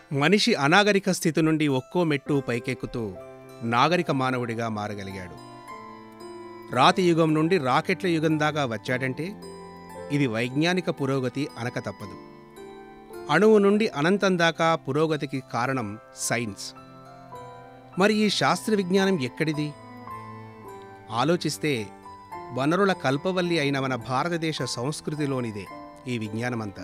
మనిషి అనాగరిక స్థితి నుండి ఒక్కో మెట్టు పైకెక్కుతూ నాగరిక మానవుడిగా మారగలిగాడు రాతి యుగం నుండి రాకెట్ల యుగం దాకా వచ్చాడంటే ఇది వైజ్ఞానిక పురోగతి అనక తప్పదు అణువు నుండి అనంతం దాకా పురోగతికి కారణం సైన్స్ మరి ఈ శాస్త్ర విజ్ఞానం ఎక్కడిది ఆలోచిస్తే వనరుల కల్పవల్లి అయిన మన భారతదేశ సంస్కృతిలోనిదే ఈ విజ్ఞానమంతా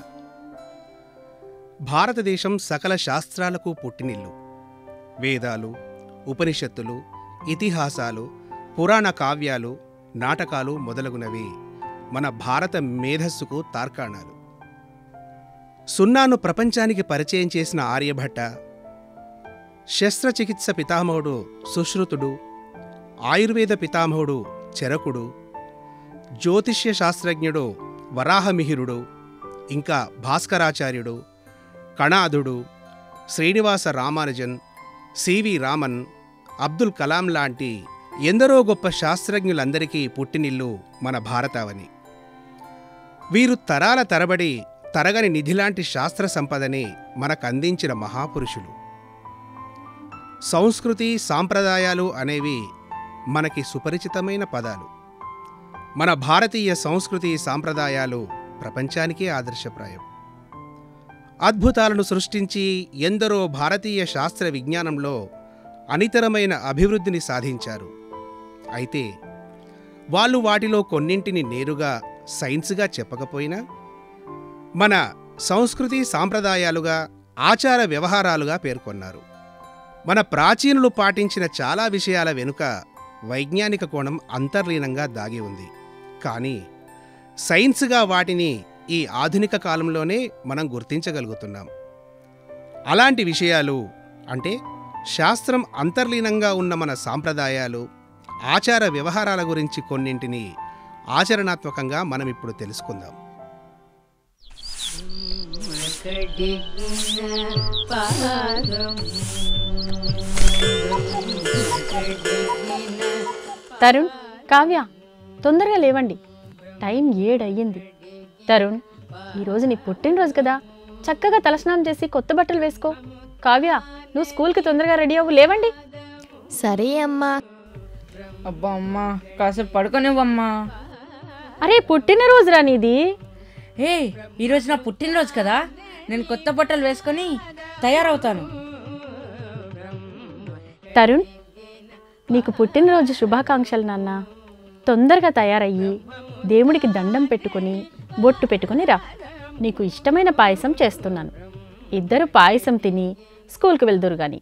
భారతదేశం సకల శాస్త్రాలకు పుట్టినిల్లు వేదాలు ఉపనిషత్తులు ఇతిహాసాలు పురాణ కావ్యాలు నాటకాలు మొదలగునవి మన భారత మేధస్సుకు తార్కాణాలు సున్నాను ప్రపంచానికి పరిచయం చేసిన ఆర్యభట్ట శస్త్రచికిత్స పితామహుడు సుశ్రుతుడు ఆయుర్వేద పితామహుడు చరకుడు జ్యోతిష్య శాస్త్రజ్ఞుడు వరాహమిహిరుడు ఇంకా భాస్కరాచార్యుడు కణాదుడు శ్రీనివాస రామానుజన్ సివి రామన్ అబ్దుల్ కలాం లాంటి ఎందరో గొప్ప శాస్త్రజ్ఞులందరికీ పుట్టినిల్లు మన భారతావని వీరు తరాల తరబడి తరగని నిధిలాంటి శాస్త్ర సంపదని మనకందించిన మహాపురుషులు సంస్కృతి సాంప్రదాయాలు అనేవి మనకి సుపరిచితమైన పదాలు మన భారతీయ సంస్కృతి సాంప్రదాయాలు ప్రపంచానికే ఆదర్శప్రాయం అద్భుతాలను సృష్టించి ఎందరో భారతీయ శాస్త్ర విజ్ఞానంలో అనితరమైన అభివృద్ధిని సాధించారు అయితే వాళ్ళు వాటిలో కొన్నింటిని నేరుగా సైన్స్గా చెప్పకపోయినా మన సంస్కృతి సాంప్రదాయాలుగా ఆచార వ్యవహారాలుగా పేర్కొన్నారు మన ప్రాచీనులు పాటించిన చాలా విషయాల వెనుక వైజ్ఞానిక కోణం అంతర్లీనంగా దాగి ఉంది కానీ సైన్స్గా వాటిని ఈ ఆధునిక కాలంలోనే మనం గుర్తించగలుగుతున్నాం అలాంటి విషయాలు అంటే శాస్త్రం అంతర్లీనంగా ఉన్న మన సాంప్రదాయాలు ఆచార వ్యవహారాల గురించి కొన్నింటిని ఆచరణాత్మకంగా మనం ఇప్పుడు తెలుసుకుందాం తరుణ్ కావ్య తొందరగా లేవండి టైం ఏడయ్యింది తరుణ్ ఈరోజు నీ పుట్టినరోజు కదా చక్కగా తలస్నానం చేసి కొత్త బట్టలు వేసుకో కావ్య నువ్వు స్కూల్కి తొందరగా రెడీ అవ్వు లేవండి సరే అమ్మా అబ్బా అమ్మా కాసేపు పడుకోనివ్వమ్మా అరే పుట్టినరోజురా నీది ఏ ఈరోజు నా పుట్టినరోజు కదా నేను కొత్త బట్టలు వేసుకొని తయారవుతాను తరుణ్ నీకు పుట్టినరోజు శుభాకాంక్షలు నాన్న తొందరగా తయారయ్యి దేవుడికి దండం పెట్టుకొని బొట్టు పెట్టుకొని రా నీకు ఇష్టమైన పాయసం చేస్తున్నాను ఇద్దరు పాయసం తిని స్కూల్కి వెళ్దురు గాని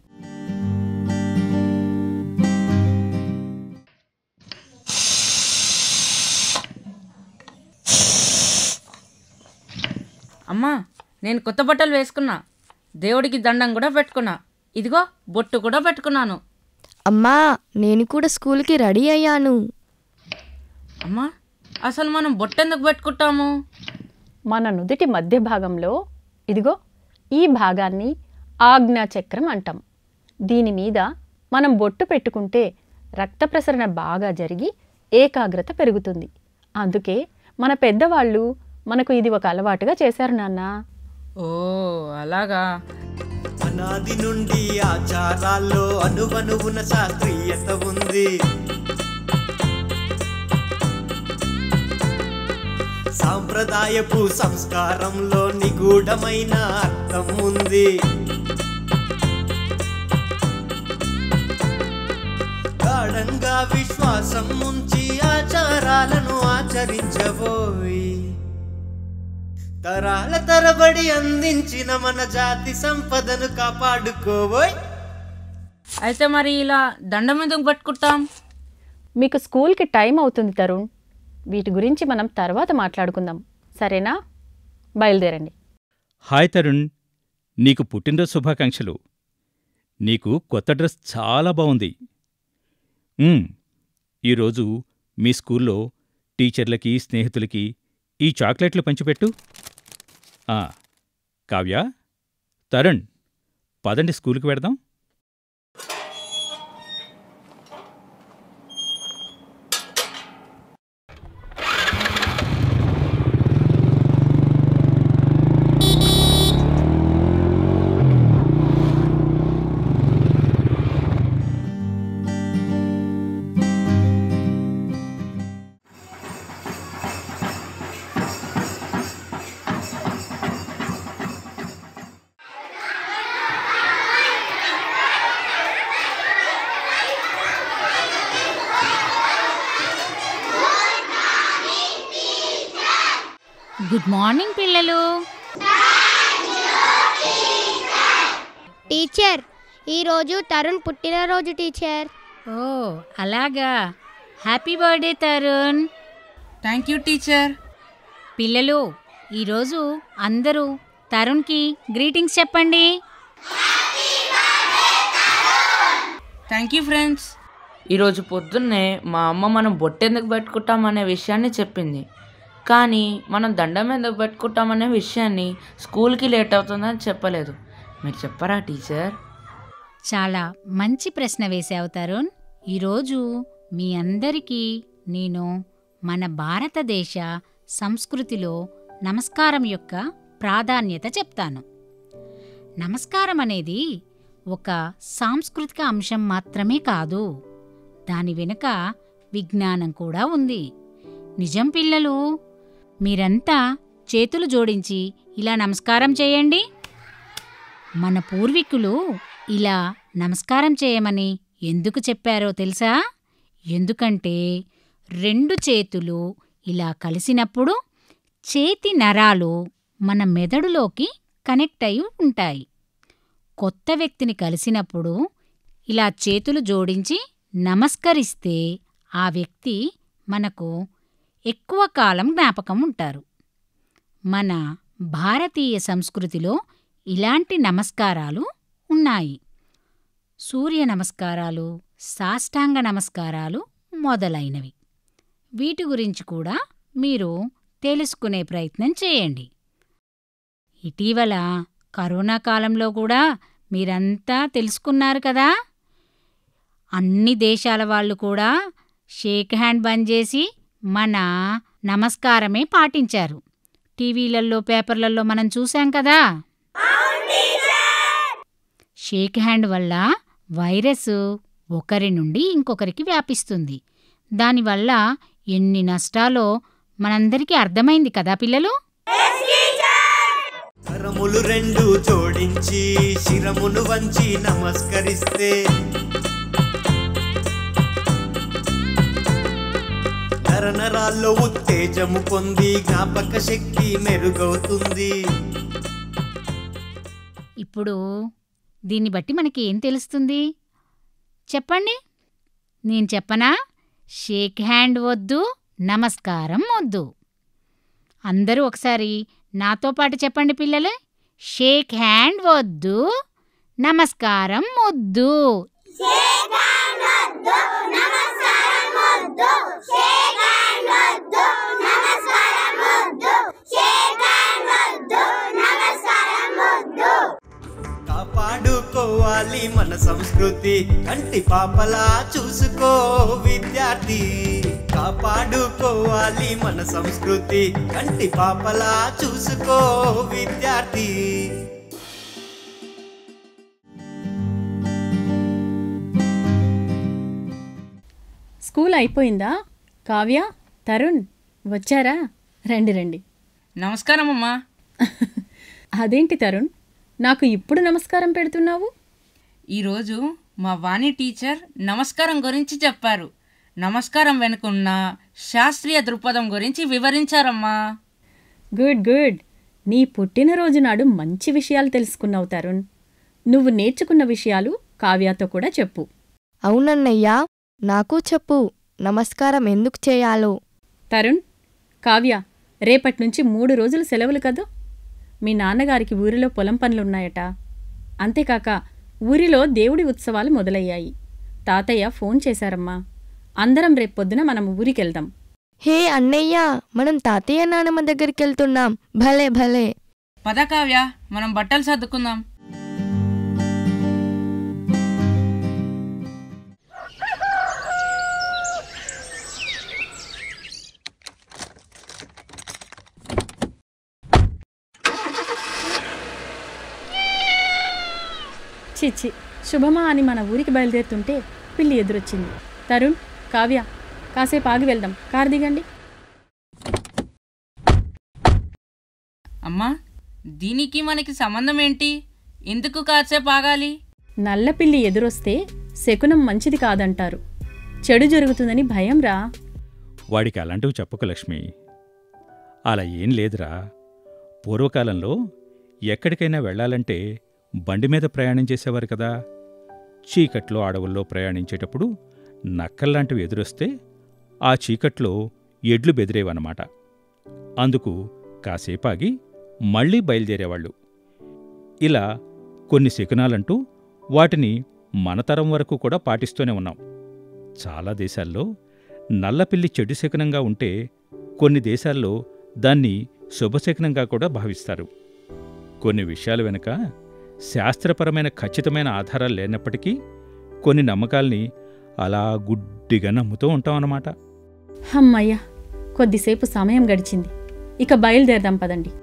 అమ్మా నేను కొత్త బట్టలు వేసుకున్నా దేవుడికి దండం కూడా పెట్టుకున్నా ఇదిగో బొట్టు కూడా పెట్టుకున్నాను అమ్మా నేను కూడా స్కూల్కి రెడీ అయ్యాను అమ్మా అసలు మనం బొట్టెందుకు పెట్టుకుంటాము మన నుదిటి మధ్య భాగంలో ఇదిగో ఈ భాగాన్ని ఆజ్ఞా చక్రం అంటాం దీని మీద మనం బొట్టు పెట్టుకుంటే రక్త ప్రసరణ బాగా జరిగి ఏకాగ్రత పెరుగుతుంది అందుకే మన పెద్దవాళ్ళు మనకు ఇది ఒక అలవాటుగా చేశారు నాన్న ఓ అలాగా అనాది నుండి ఆచారాల్లో అనువనువున శాస్త్రీయత ఉంది సాంప్రదాయపు సంస్కారంలో నిగూఢమైన అర్థం ఉంది గాఢంగా విశ్వాసం ఉంచి ఆచారాలను ఆచరించబోయి తరాల తరబడి అందించిన మన జాతి సంపదను కాపాడుకోబోయ్ అయితే మరి ఇలా దండం ఎందుకు పట్టుకుంటాం మీకు స్కూల్కి టైం అవుతుంది తరుణ్ వీటి గురించి మనం తర్వాత మాట్లాడుకుందాం సరేనా బయలుదేరండి హాయ్ తరుణ్ నీకు పుట్టినరోజు శుభాకాంక్షలు నీకు కొత్త డ్రెస్ చాలా బాగుంది ఉమ్, ఈరోజు మీ స్కూల్లో టీచర్లకి స్నేహితులకి ఈ చాక్లెట్లు పంచిపెట్టు ఆ, కావ్య తరుణ్ పదండి స్కూల్కి వెడదాం గుడ్ మార్నింగ్ పిల్లలు టీచర్ ఈరోజు తరుణ్ పుట్టినరోజు టీచర్ ఓ అలాగా happy birthday Tarun thank you teacher పిల్లలు ఈరోజు అందరూ తరుణ్కి గ్రీటింగ్స్ చెప్పండి థ్యాంక్ యూ ఫ్రెండ్స్ ఈరోజు పొద్దున్నే మా అమ్మ మనం బొట్టెందుకు పెట్టుకుంటామనే విషయాన్ని చెప్పింది కానీ మనం దండం ఎందుకు పెట్టుకుంటామనే విషయాన్ని స్కూల్కి లేట్ అవుతుందని చెప్పలేదు మీరు చెప్పరా టీచర్ చాలా మంచి ప్రశ్న వేశావు తరుణ్ ఈరోజు మీ అందరికీ నేను మన భారతదేశ సంస్కృతిలో నమస్కారం యొక్క ప్రాధాన్యత చెప్తాను నమస్కారం అనేది ఒక సాంస్కృతిక అంశం మాత్రమే కాదు దాని వెనుక విజ్ఞానం కూడా ఉంది నిజం పిల్లలు మీరంతా చేతులు జోడించి ఇలా నమస్కారం చేయండి మన పూర్వీకులు ఇలా నమస్కారం చేయమని ఎందుకు చెప్పారో తెలుసా ఎందుకంటే రెండు చేతులు ఇలా కలిసినప్పుడు చేతి నరాలు మన మెదడులోకి కనెక్ట్ అయి ఉంటాయి కొత్త వ్యక్తిని కలిసినప్పుడు ఇలా చేతులు జోడించి నమస్కరిస్తే ఆ వ్యక్తి మనకు ఎక్కువ కాలం జ్ఞాపకం ఉంటారు మన భారతీయ సంస్కృతిలో ఇలాంటి నమస్కారాలు ఉన్నాయి సూర్య నమస్కారాలు సాష్టాంగ నమస్కారాలు మొదలైనవి వీటి గురించి కూడా మీరు తెలుసుకునే ప్రయత్నం చేయండి ఇటీవల కరోనా కాలంలో కూడా మీరంతా తెలుసుకున్నారు కదా అన్ని దేశాల వాళ్ళు కూడా షేక్ హ్యాండ్ బంద్ చేసి మన నమస్కారమే పాటించారు టీవీలలో పేపర్లలో మనం చూసాం కదా షేక్ హ్యాండ్ వల్ల వైరస్ ఒకరి నుండి ఇంకొకరికి వ్యాపిస్తుంది దానివల్ల ఎన్ని నష్టాలో మనందరికీ అర్థమైంది కదా పిల్లలు కరములు రెండు జోడించి శిరమును వంచి నమస్కరిస్తే నరనరాల్లో ఉత్తేజము పొంది జ్ఞాపక శక్తి మెరుగవుతుంది ఇప్పుడు దీన్ని బట్టి మనకి ఏం తెలుస్తుంది చెప్పండి నేను చెప్పనా షేక్ హ్యాండ్ వద్దు నమస్కారం వద్దు అందరూ ఒకసారి నాతో పాటు చెప్పండి పిల్లలు షేక్ హ్యాండ్ వద్దు నమస్కారం వద్దు కాపాడుకోవాలి మన సంస్కృతి కంటి పాపలా చూసుకో విద్యార్థి కాపాడుకోవాలి మన సంస్కృతి కంటి పాపలా చూసుకో విద్యార్థి స్కూల్ అయిపోయిందా కావ్య తరుణ్ వచ్చారా రండి రండి నమస్కారం అమ్మా అదేంటి తరుణ్ నాకు ఇప్పుడు నమస్కారం పెడుతున్నావు ఈరోజు మా వాణి టీచర్ నమస్కారం గురించి చెప్పారు నమస్కారం వెనుకున్న శాస్త్రీయ దృక్పథం గురించి వివరించారమ్మా గుడ్ గుడ్ నీ పుట్టినరోజు నాడు మంచి విషయాలు తెలుసుకున్నావు తరుణ్ నువ్వు నేర్చుకున్న విషయాలు కావ్యతో కూడా చెప్పు అవునన్నయ్యా నాకు చెప్పు నమస్కారం ఎందుకు చేయాలో తరుణ్ కావ్య రేపటి నుంచి మూడు రోజులు సెలవులు కదూ మీ నాన్నగారికి ఊరిలో పొలం పనులున్నాయట అంతేకాక ఊరిలో దేవుడి ఉత్సవాలు మొదలయ్యాయి తాతయ్య ఫోన్ చేశారమ్మా అందరం రేపొద్దున మనం ఊరికెళ్దాం హే అన్నయ్య మనం తాతయ్య నానమ్మ దగ్గరికి వెళ్తున్నాం భలే భలే పద కావ్య మనం బట్టలు సర్దుకుందాం చిచ్చి శుభమా అని మన ఊరికి బయలుదేరుతుంటే పిల్లి ఎదురొచ్చింది తరుణ్ కావ్య కాసేపు ఆగి వెళ్దాం కారు దిగండి అమ్మా దీనికి మనకి సంబంధం ఏంటి ఎందుకు కాసేపు ఆగాలి నల్ల పిల్లి ఎదురొస్తే శకునం మంచిది కాదంటారు చెడు జరుగుతుందని భయం రా వాడికి అలాంటివి చెప్పకు లక్ష్మి అలా ఏం లేదురా పూర్వకాలంలో ఎక్కడికైనా వెళ్ళాలంటే బండి మీద ప్రయాణం చేసేవారు కదా చీకట్లో అడవుల్లో ప్రయాణించేటప్పుడు నక్కల్లాంటివి ఎదురొస్తే ఆ చీకట్లో ఎడ్లు బెదిరేవన్నమాట అందుకు కాసేపాగి మళ్ళీ బయలుదేరేవాళ్ళు ఇలా కొన్ని శకునాలంటూ వాటిని మన తరం వరకు కూడా పాటిస్తూనే ఉన్నాం చాలా దేశాల్లో నల్లపిల్లి చెడు శకునంగా ఉంటే కొన్ని దేశాల్లో దాన్ని శుభశకునంగా కూడా భావిస్తారు కొన్ని విషయాల వెనుక శాస్త్రపరమైన ఖచ్చితమైన ఆధారాలు లేనప్పటికీ కొన్ని నమ్మకాల్ని అలా గుడ్డిగా నమ్ముతూ ఉంటాం అన్నమాట హమ్మయ్య కొద్దిసేపు సమయం గడిచింది ఇక బయలుదేరదాం పదండి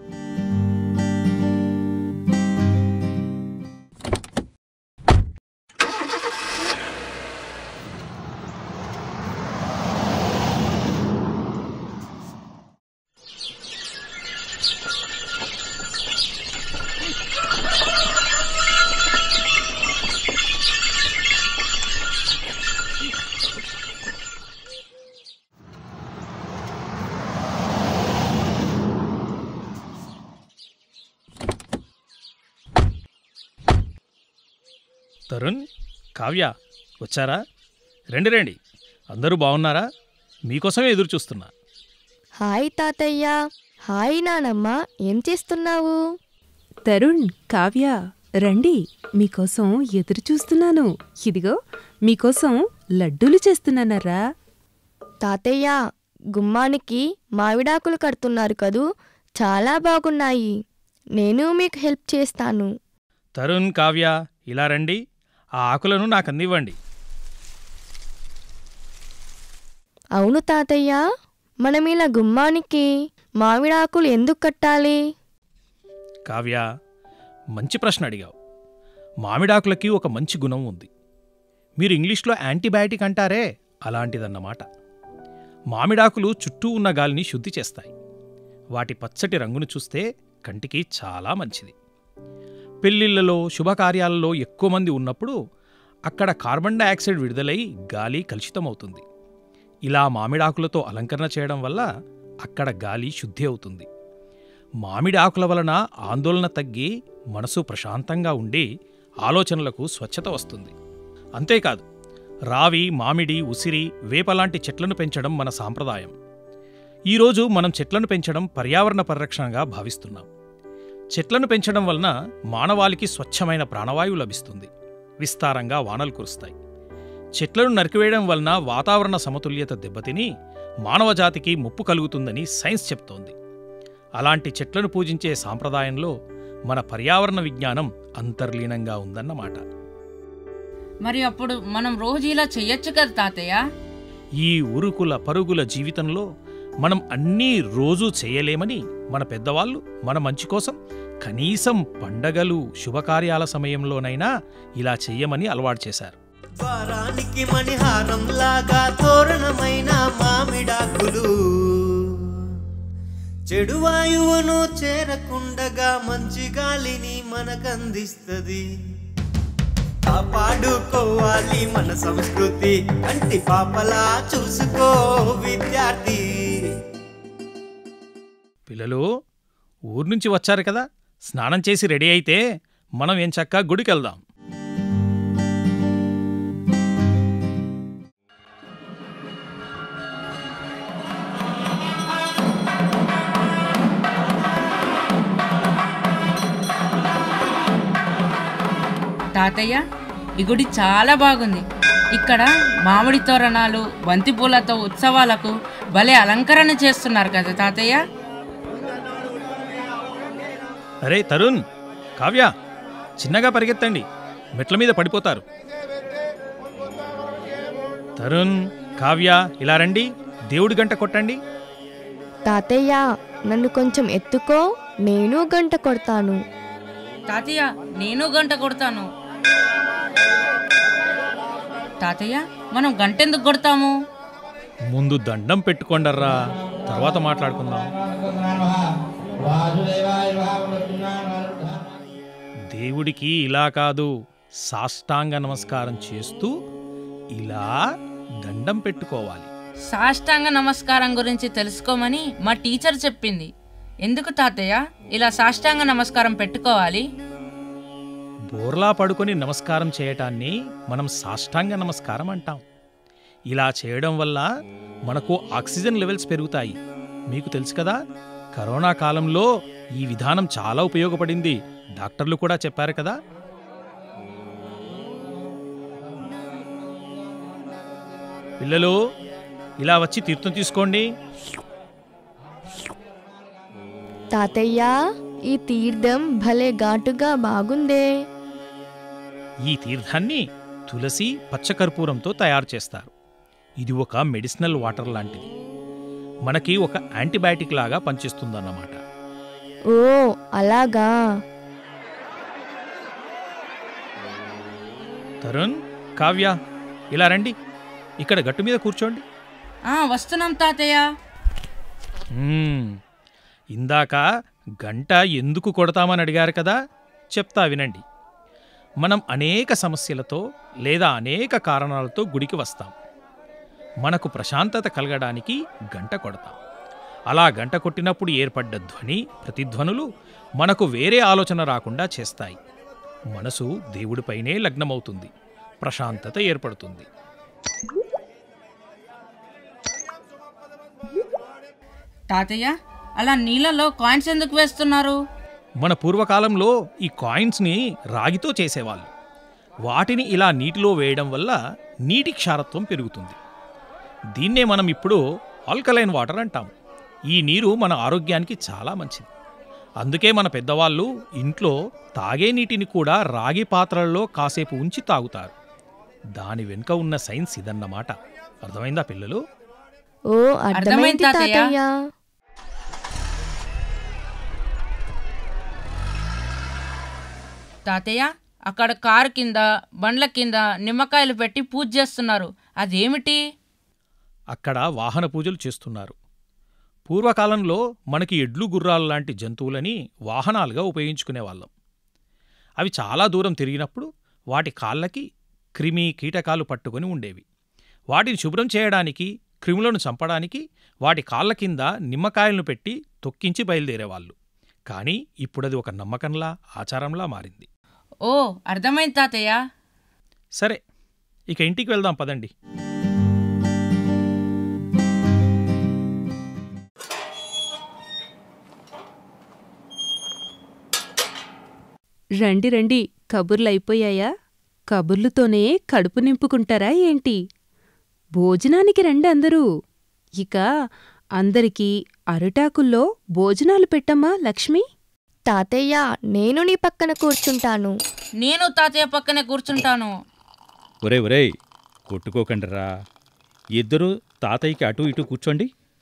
తరుణ్ కావ్య వచ్చారా రండి రండి అందరూ బాగున్నారా మీకోసమే ఎదురు చూస్తున్నా హాయ్ తాతయ్య హాయ్ నానమ్మ ఏం చేస్తున్నావు తరుణ్ కావ్య రండి మీకోసం ఎదురు చూస్తున్నాను ఇదిగో మీకోసం లడ్డూలు చేస్తున్నానరా తాతయ్య గుమ్మానికి మామిడాకులు కడుతున్నారు కదూ చాలా బాగున్నాయి నేను మీకు హెల్ప్ చేస్తాను తరుణ్ కావ్య ఇలా రండి ఆ ఆకులను నాకు అందివ్వండి అవును తాతయ్య మనం ఇలా గుమ్మానికి మామిడాకులు ఎందుకు కట్టాలి కావ్య మంచి ప్రశ్న అడిగావు మామిడాకులకి ఒక మంచి గుణం ఉంది మీరు ఇంగ్లీష్లో యాంటీబయాటిక్ అంటారే అలాంటిదన్నమాట మామిడాకులు చుట్టూ ఉన్న గాలిని శుద్ధి చేస్తాయి వాటి పచ్చటి రంగును చూస్తే కంటికి చాలా మంచిది పెళ్ళిళ్ళలో శుభకార్యాలలో ఎక్కువ మంది ఉన్నప్పుడు అక్కడ కార్బన్ డయాక్సైడ్ విడుదలై గాలి కలుషితమవుతుంది ఇలా మామిడాకులతో అలంకరణ చేయడం వల్ల అక్కడ గాలి శుద్ధి అవుతుంది మామిడి ఆకుల వలన ఆందోళన తగ్గి మనసు ప్రశాంతంగా ఉండి ఆలోచనలకు స్వచ్ఛత వస్తుంది అంతేకాదు రావి మామిడి ఉసిరి వేపలాంటి చెట్లను పెంచడం మన సాంప్రదాయం ఈరోజు మనం చెట్లను పెంచడం పర్యావరణ పరిరక్షణగా భావిస్తున్నాం చెట్లను పెంచడం వలన మానవాళికి స్వచ్ఛమైన ప్రాణవాయువు లభిస్తుంది విస్తారంగా వానలు కురుస్తాయి చెట్లను నరికివేయడం వలన వాతావరణ సమతుల్యత దెబ్బతిని మానవజాతికి ముప్పు కలుగుతుందని సైన్స్ చెప్తోంది అలాంటి చెట్లను పూజించే సాంప్రదాయంలో మన పర్యావరణ విజ్ఞానం అంతర్లీనంగా ఉందన్నమాట మరి అప్పుడు మనం రోజు ఇలా చెయ్యొచ్చు కదా తాతయ్య ఈ ఉరుకుల పరుగుల జీవితంలో మనం అన్నీ రోజూ చేయలేమని మన పెద్దవాళ్ళు మన మంచి కోసం కనీసం పండగలు శుభకార్యాల సమయంలోనైనా ఇలా చెయ్యమని అలవాటు చేశారు ద్వారానికి మణిహారం లాగా తోరణమైన మామిడాకులు చెడు వాయువును చేరకుండగా మంచి గాలిని మనకందిస్తది కాపాడుకోవాలి మన సంస్కృతి కంటి పాపలా చూసుకో విద్యార్థి పిల్లలు ఊరు నుంచి వచ్చారు కదా స్నానం చేసి రెడీ అయితే మనం ఏం చక్కా గుడికి వెళ్దాం తాతయ్య ఈ గుడి చాలా బాగుంది ఇక్కడ మామిడి తోరణాలు బంతిపూలతో ఉత్సవాలకు భలే అలంకరణ చేస్తున్నారు కదా తాతయ్య అరే తరుణ్ కావ్య చిన్నగా పరిగెత్తండి మెట్ల మీద పడిపోతారు తరుణ్ కావ్య ఇలా రండి దేవుడి గంట కొట్టండి తాతయ్య నన్ను కొంచెం ఎత్తుకో నేను గంట కొడతాను తాతయ్య నేను గంట కొడతాను తాతయ్య మనం గంట ఎందుకు కొడతాము ముందు దండం పెట్టుకోండర్రా తర్వాత మాట్లాడుకుందాం దేవుడికి ఇలా కాదు సాష్టాంగ నమస్కారం చేస్తూ ఇలా దండం పెట్టుకోవాలి సాష్టాంగ నమస్కారం గురించి తెలుసుకోమని మా టీచర్ చెప్పింది ఎందుకు తాతయ్య ఇలా సాష్టాంగ నమస్కారం పెట్టుకోవాలి బోర్లా పడుకొని నమస్కారం చేయటాన్ని మనం సాష్టాంగ నమస్కారం అంటాం ఇలా చేయడం వల్ల మనకు ఆక్సిజన్ లెవెల్స్ పెరుగుతాయి మీకు తెలుసు కదా కరోనా కాలంలో ఈ విధానం చాలా ఉపయోగపడింది డాక్టర్లు కూడా చెప్పారు కదా పిల్లలు ఇలా వచ్చి తీర్థం తీసుకోండి తాతయ్య ఈ తీర్థం భలే ఘాటుగా బాగుందే ఈ తీర్థాన్ని తులసి పచ్చకర్పూరంతో తయారు చేస్తారు ఇది ఒక మెడిసినల్ వాటర్ లాంటిది మనకి ఒక యాంటీబయాటిక్ లాగా పనిచేస్తుందన్నమాట ఓ అలాగా తరుణ్ కావ్య ఇలా రండి ఇక్కడ గట్టు మీద కూర్చోండి ఆ వస్తున్నాం తాతయ్య మ్మ్. ఇందాక గంట ఎందుకు కొడతామని అడిగారు కదా చెప్తా వినండి మనం అనేక సమస్యలతో లేదా అనేక కారణాలతో గుడికి వస్తాం మనకు ప్రశాంతత కలగడానికి గంట కొడతాం అలా గంట కొట్టినప్పుడు ఏర్పడ్డ ధ్వని ప్రతిధ్వనులు మనకు వేరే ఆలోచన రాకుండా చేస్తాయి మనసు దేవుడిపైనే లగ్నమవుతుంది ప్రశాంతత ఏర్పడుతుంది తాతయ్య అలా నీళ్ళలో కాయిన్స్ ఎందుకు వేస్తున్నారు మన పూర్వకాలంలో ఈ కాయిన్స్ని రాగితో చేసేవాళ్ళు వాటిని ఇలా నీటిలో వేయడం వల్ల నీటి క్షారత్వం పెరుగుతుంది దీన్నే మనం ఇప్పుడు ఆల్కలైన్ వాటర్ అంటాం ఈ నీరు మన ఆరోగ్యానికి చాలా మంచిది అందుకే మన పెద్దవాళ్ళు ఇంట్లో తాగే నీటిని కూడా రాగి పాత్రల్లో కాసేపు ఉంచి తాగుతారు దాని వెనుక ఉన్న సైన్స్ ఇదన్నమాట అర్థమైందా పిల్లలు ఓ అర్థమైంది తాతయ్య. తాతయ్య తాతయ్య అక్కడ కారు కింద బండ్ల కింద నిమ్మకాయలు పెట్టి పూజ చేస్తున్నారు అదేమిటి అక్కడ వాహన పూజలు చేస్తున్నారు పూర్వకాలంలో మనకి ఎడ్లు గుర్రాలు లాంటి జంతువులని వాహనాలుగా ఉపయోగించుకునేవాళ్ళం అవి చాలా దూరం తిరిగినప్పుడు వాటి కాళ్ళకి క్రిమి కీటకాలు పట్టుకొని ఉండేవి వాటిని శుభ్రం చేయడానికి క్రిములను చంపడానికి వాటి కాళ్ళ కింద నిమ్మకాయలను పెట్టి తొక్కించి బయలుదేరేవాళ్ళు కానీ ఇప్పుడది ఒక నమ్మకంలా ఆచారంలా మారింది ఓ అర్థమైంది తాతయ్య సరే ఇక ఇంటికి వెళ్దాం పదండి రండి రండి కబుర్లు అయిపోయాయా కబుర్లుతోనే కడుపు నింపుకుంటారా ఏంటి భోజనానికి రండి అందరూ ఇక అందరికీ అరిటాకుల్లో భోజనాలు పెట్టమ్మా లక్ష్మి తాతయ్య నేను నీ పక్కన కూర్చుంటాను నేను తాతయ్య పక్కనే కూర్చుంటాను ఒరే ఒరేయ్ కొట్టుకోకండిరా ఇద్దరూ తాతయ్యకి అటు ఇటు కూర్చోండి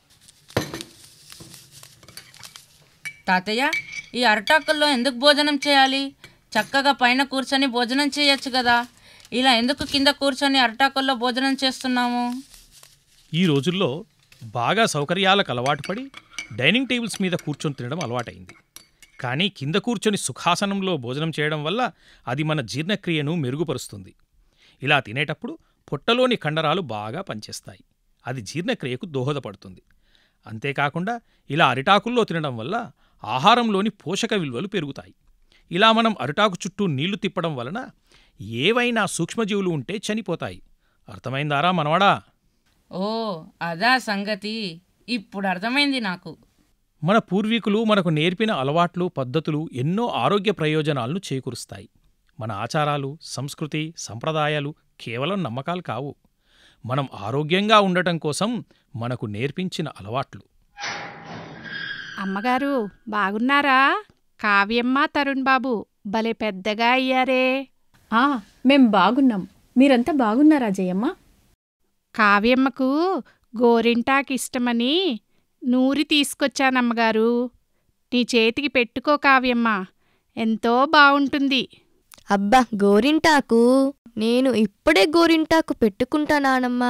తాతయ్య ఈ అరటాకుల్లో ఎందుకు భోజనం చేయాలి చక్కగా పైన కూర్చొని భోజనం చేయొచ్చు కదా ఇలా ఎందుకు కింద కూర్చొని అరటాకుల్లో భోజనం చేస్తున్నాము ఈ రోజుల్లో బాగా సౌకర్యాలకు అలవాటు పడి డైనింగ్ టేబుల్స్ మీద కూర్చొని తినడం అలవాటైంది కానీ కింద కూర్చొని సుఖాసనంలో భోజనం చేయడం వల్ల అది మన జీర్ణక్రియను మెరుగుపరుస్తుంది ఇలా తినేటప్పుడు పొట్టలోని కండరాలు బాగా పనిచేస్తాయి అది జీర్ణక్రియకు దోహదపడుతుంది అంతేకాకుండా ఇలా అరిటాకుల్లో తినడం వల్ల ఆహారంలోని పోషక విలువలు పెరుగుతాయి ఇలా మనం అరిటాకు చుట్టూ నీళ్లు తిప్పడం వలన ఏవైనా సూక్ష్మజీవులు ఉంటే చనిపోతాయి అర్థమైందారా మనవడా ఓ అదా సంగతి ఇప్పుడు అర్థమైంది నాకు మన పూర్వీకులు మనకు నేర్పిన అలవాట్లు పద్ధతులు ఎన్నో ఆరోగ్య ప్రయోజనాలను చేకూరుస్తాయి మన ఆచారాలు సంస్కృతి సంప్రదాయాలు కేవలం నమ్మకాలు కావు మనం ఆరోగ్యంగా ఉండటం కోసం మనకు నేర్పించిన అలవాట్లు అమ్మగారు బాగున్నారా కావ్యమ్మ తరుణ్ బాబు భలే పెద్దగా అయ్యారే ఆ మేం బాగున్నాం మీరంతా బాగున్నారా జయమ్మ కావ్యమ్మకు గోరింటాకు ఇష్టమని నూరి తీసుకొచ్చానమ్మగారు నీ చేతికి పెట్టుకో కావ్యమ్మ ఎంతో బావుంటుంది అబ్బా గోరింటాకు నేను ఇప్పుడే గోరింటాకు పెట్టుకుంటానానమ్మా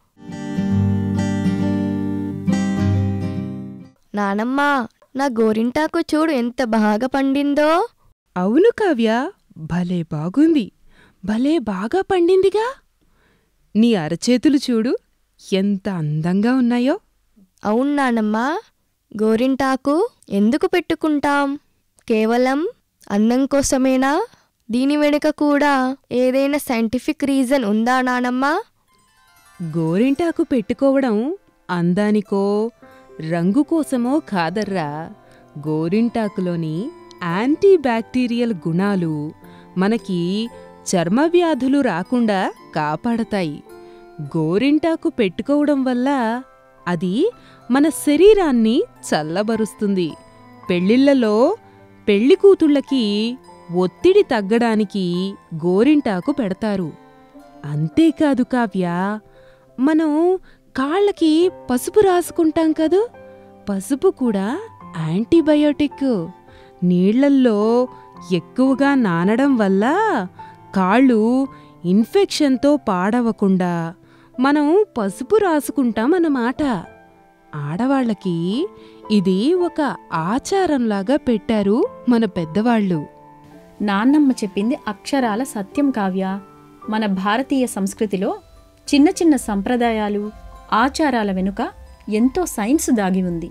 నానమ్మా నా గోరింటాకు చూడు ఎంత బాగా పండిందో అవును కావ్య భలే బాగుంది భలే బాగా పండిందిగా నీ అరచేతులు చూడు ఎంత అందంగా ఉన్నాయో అవును నానమ్మా గోరింటాకు ఎందుకు పెట్టుకుంటాం కేవలం అందం కోసమేనా దీని వెనుక కూడా ఏదైనా సైంటిఫిక్ రీజన్ ఉందా నానమ్మా గోరింటాకు పెట్టుకోవడం అందానికో రంగు కోసమో కాదర్రా గోరింటాకులోని యాంటీ బ్యాక్టీరియల్ గుణాలు మనకి చర్మ వ్యాధులు రాకుండా కాపాడతాయి గోరింటాకు పెట్టుకోవడం వల్ల అది మన శరీరాన్ని చల్లబరుస్తుంది పెళ్ళిళ్ళలో పెళ్లి కూతుళ్ళకి ఒత్తిడి తగ్గడానికి గోరింటాకు పెడతారు అంతేకాదు కావ్య మనం కాళ్ళకి పసుపు రాసుకుంటాం కదూ పసుపు కూడా యాంటీబయోటిక్ నీళ్లల్లో ఎక్కువగా నానడం వల్ల కాళ్ళు ఇన్ఫెక్షన్తో పాడవకుండా మనం పసుపు రాసుకుంటామన్నమాట ఆడవాళ్ళకి ఇది ఒక ఆచారంలాగా పెట్టారు మన పెద్దవాళ్ళు నాన్నమ్మ చెప్పింది అక్షరాల సత్యం కావ్య మన భారతీయ సంస్కృతిలో చిన్న చిన్న సంప్రదాయాలు ఆచారాల వెనుక ఎంతో సైన్స్ దాగి ఉంది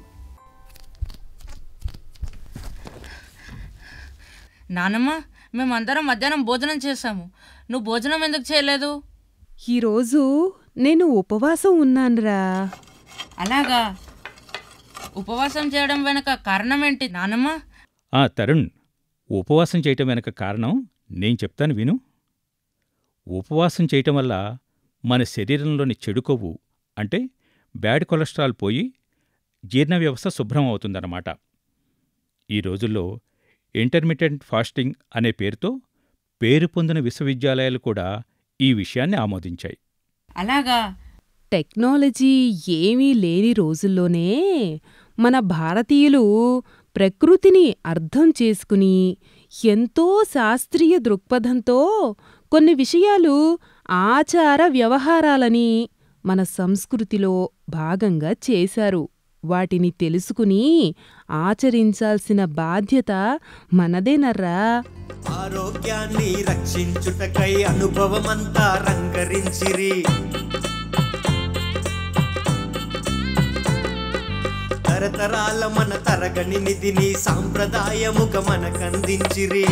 నానమ్మ మేమందరం మధ్యాహ్నం భోజనం చేశాము నువ్వు భోజనం ఎందుకు చేయలేదు ఈరోజు నేను ఉపవాసం ఉన్నాన్రా అలాగా ఉపవాసం చేయడం వెనక కారణం ఏంటి నానమ్మ ఆ తరుణ్ ఉపవాసం చేయటం వెనక కారణం నేను చెప్తాను విను ఉపవాసం చేయటం వల్ల మన శరీరంలోని చెడు కొవ్వు అంటే బ్యాడ్ కొలెస్ట్రాల్ పోయి జీర్ణ వ్యవస్థ శుభ్రం అవుతుందన్నమాట ఈ రోజుల్లో ఇంటర్మీడియట్ ఫాస్టింగ్ అనే పేరుతో పేరు పొందిన విశ్వవిద్యాలయాలు కూడా ఈ విషయాన్ని ఆమోదించాయి అలాగా టెక్నాలజీ ఏమీ లేని రోజుల్లోనే మన భారతీయులు ప్రకృతిని అర్థం చేసుకుని ఎంతో శాస్త్రీయ దృక్పథంతో కొన్ని విషయాలు ఆచార వ్యవహారాలని మన సంస్కృతిలో భాగంగా చేశారు వాటిని తెలుసుకుని ఆచరించాల్సిన బాధ్యత మనదేనర్రా ఆరోగ్యాన్ని రక్షించుటకై అనుభవమంతా రంగరించిరి తరతరాల మన తరగని నిధిని సాంప్రదాయముగ మనకందించిరి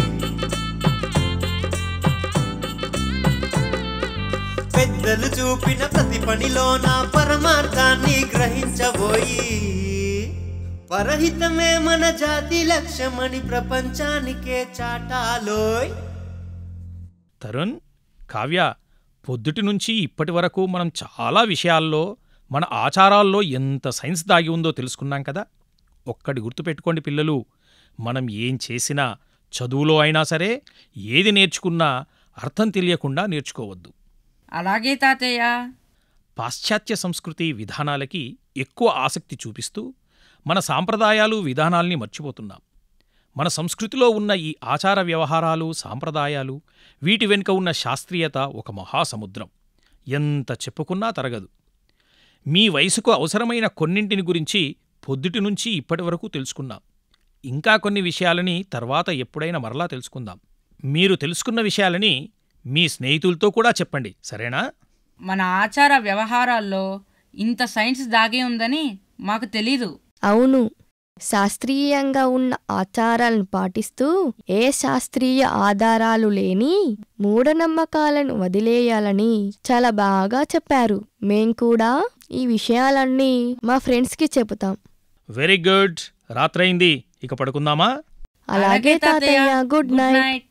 పెద్దలు చూపిన ప్రతి పనిలో నా పరమార్థాన్ని గ్రహించబోయి పరహితమే మన జాతి లక్ష్యమని ప్రపంచానికే చాటాలోయ్ తరుణ్ కావ్య పొద్దుటి నుంచి ఇప్పటి వరకు మనం చాలా విషయాల్లో మన ఆచారాల్లో ఎంత సైన్స్ దాగి ఉందో తెలుసుకున్నాం కదా ఒక్కటి గుర్తుపెట్టుకోండి పిల్లలు మనం ఏం చేసినా చదువులో అయినా సరే ఏది నేర్చుకున్నా అర్థం తెలియకుండా నేర్చుకోవద్దు అలాగే తాతయ్య పాశ్చాత్య సంస్కృతి విధానాలకి ఎక్కువ ఆసక్తి చూపిస్తూ మన సాంప్రదాయాలు విధానాల్ని మర్చిపోతున్నాం మన సంస్కృతిలో ఉన్న ఈ ఆచార వ్యవహారాలు సాంప్రదాయాలు వీటి వెనుక ఉన్న శాస్త్రీయత ఒక మహాసముద్రం ఎంత చెప్పుకున్నా తరగదు మీ వయసుకు అవసరమైన కొన్నింటిని గురించి పొద్దుటి నుంచి ఇప్పటి వరకు తెలుసుకున్నాం ఇంకా కొన్ని విషయాలని తర్వాత ఎప్పుడైనా మరలా తెలుసుకుందాం మీరు తెలుసుకున్న విషయాలని మీ స్నేహితులతో కూడా చెప్పండి సరేనా మన ఆచార వ్యవహారాల్లో ఇంత సైన్స్ దాగి ఉందని మాకు తెలీదు అవును శాస్త్రీయంగా ఉన్న ఆచారాలను పాటిస్తూ ఏ శాస్త్రీయ ఆధారాలు లేని మూఢనమ్మకాలను వదిలేయాలని చాలా బాగా చెప్పారు మేం కూడా ఈ విషయాలన్నీ మా ఫ్రెండ్స్కి చెబుతాం వెరీ గుడ్ రాత్రైంది ఇక పడుకుందామా అలాగే తాతయ్య గుడ్ నైట్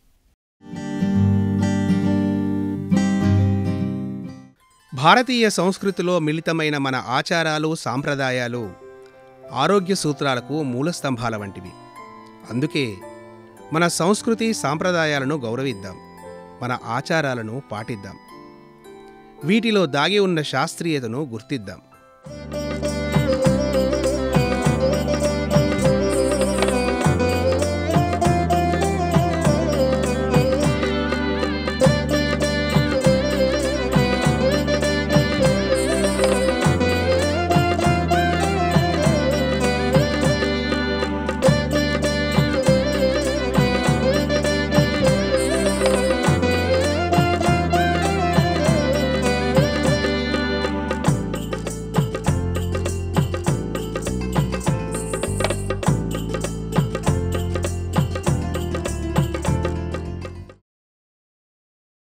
భారతీయ సంస్కృతిలో మిళితమైన మన ఆచారాలు సాంప్రదాయాలు ఆరోగ్య సూత్రాలకు మూలస్తంభాల వంటివి అందుకే మన సంస్కృతి సాంప్రదాయాలను గౌరవిద్దాం మన ఆచారాలను పాటిద్దాం వీటిలో దాగి ఉన్న శాస్త్రీయతను గుర్తిద్దాం